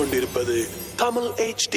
கேட்டுக்கொண்டிருப்பது தமிழ் HD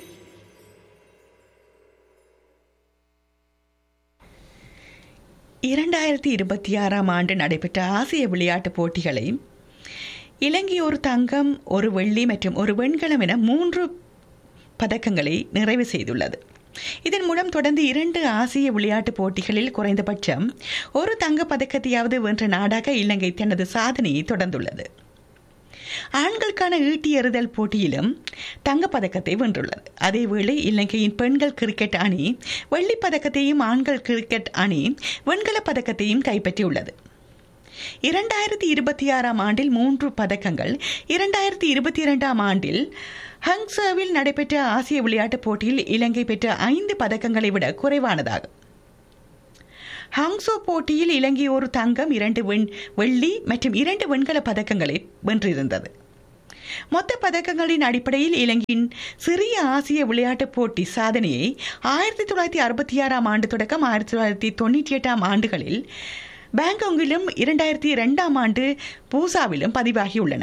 இரண்டாயிரத்தி இருபத்தி ஆறாம் ஆண்டு நடைபெற்ற ஆசிய விளையாட்டுப் போட்டிகளை இலங்கை ஒரு தங்கம் ஒரு வெள்ளி மற்றும் ஒரு வெண்கலம் என மூன்று பதக்கங்களை நிறைவு செய்துள்ளது இதன் மூலம் தொடர்ந்து இரண்டு ஆசிய விளையாட்டுப் போட்டிகளில் குறைந்தபட்சம் ஒரு தங்கப் பதக்கத்தையாவது வென்ற நாடாக இலங்கை தனது சாதனையை தொடர்ந்துள்ளது ஆண்களுக்கான ஈட்டி எறிதல் போட்டியிலும் தங்கப் பதக்கத்தை வென்றுள்ளது அதேவேளை இலங்கையின் பெண்கள் கிரிக்கெட் அணி வெள்ளிப் பதக்கத்தையும் ஆண்கள் கிரிக்கெட் அணி வெண்கலப் பதக்கத்தையும் கைப்பற்றியுள்ளது இரண்டாயிரத்தி இருபத்தி ஆறாம் ஆண்டில் மூன்று பதக்கங்கள் இரண்டாயிரத்தி இருபத்தி இரண்டாம் ஆண்டில் ஹங்சேவில் நடைபெற்ற ஆசிய விளையாட்டுப் போட்டியில் இலங்கை பெற்ற ஐந்து பதக்கங்களை விட குறைவானதாகும் ஹாங்சோ போட்டியில் இலங்கை ஒரு தங்கம் இரண்டு வெண் வெள்ளி மற்றும் இரண்டு வெண்கல பதக்கங்களை வென்றிருந்தது மொத்த பதக்கங்களின் அடிப்படையில் இலங்கையின் சிறிய ஆசிய விளையாட்டுப் போட்டி சாதனையை ஆயிரத்தி தொள்ளாயிரத்தி அறுபத்தி ஆறாம் ஆண்டு தொடக்கம் ஆயிரத்தி தொள்ளாயிரத்தி தொண்ணூற்றி எட்டாம் ஆண்டுகளில் பேங்காங்கிலும் இரண்டாயிரத்தி இரண்டாம் ஆண்டு பூசாவிலும் பதிவாகியுள்ளன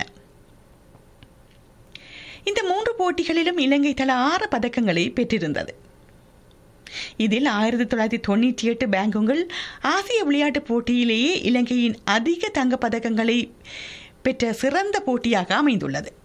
இந்த மூன்று போட்டிகளிலும் இலங்கை தலா ஆறு பதக்கங்களை பெற்றிருந்தது இதில் ஆயிரத்தி தொள்ளாயிரத்தி தொண்ணூற்றி எட்டு பேங்குகள் ஆசிய விளையாட்டுப் போட்டியிலேயே இலங்கையின் அதிக தங்கப் பதக்கங்களை பெற்ற சிறந்த போட்டியாக அமைந்துள்ளது